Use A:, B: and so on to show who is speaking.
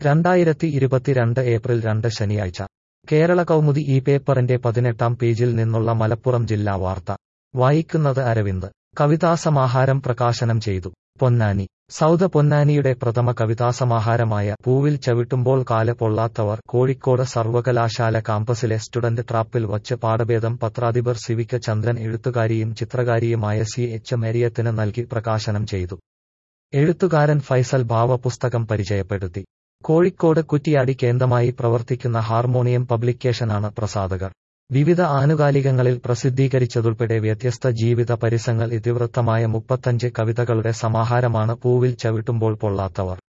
A: രണ്ടായിരത്തി ഇരുപത്തിരണ്ട് ഏപ്രിൽ രണ്ട് ശനിയാഴ്ച കേരള കൗമുദി ഈ പേപ്പറിന്റെ പതിനെട്ടാം പേജിൽ നിന്നുള്ള മലപ്പുറം ജില്ലാ വാർത്ത വായിക്കുന്നത് അരവിന്ദ് കവിതാസമാഹാരം പ്രകാശനം ചെയ്തു പൊന്നാനി സൗദ പൊന്നാനിയുടെ പ്രഥമ കവിതാസമാഹാരമായ പൂവിൽ ചവിട്ടുമ്പോൾ കാല പൊള്ളാത്തവർ കോഴിക്കോട് സർവകലാശാല കാമ്പസിലെ സ്റ്റുഡന്റ് ട്രാപ്പിൽ വച്ച് പാഠഭേദം പത്രാധിപർ സിവിക്ക ചന്ദ്രൻ എഴുത്തുകാരിയും ചിത്രകാരിയുമായ സി എച്ച് മേരിയത്തിന് നൽകി പ്രകാശനം ചെയ്തു എഴുത്തുകാരൻ ഫൈസൽ ഭാവ പുസ്തകം പരിചയപ്പെടുത്തി കോഴിക്കോട് കുറ്റിയാടി കേന്ദ്രമായി പ്രവർത്തിക്കുന്ന ഹാർമോണിയം പബ്ലിക്കേഷനാണ് പ്രസാധകർ വിവിധ ആനുകാലികങ്ങളിൽ പ്രസിദ്ധീകരിച്ചതുൾപ്പെടെ വ്യത്യസ്ത ജീവിത പരിസങ്ങൾ ഇതിവൃത്തമായ മുപ്പത്തഞ്ച് കവിതകളുടെ സമാഹാരമാണ് പൂവിൽ ചവിട്ടുമ്പോൾ പൊള്ളാത്തവർ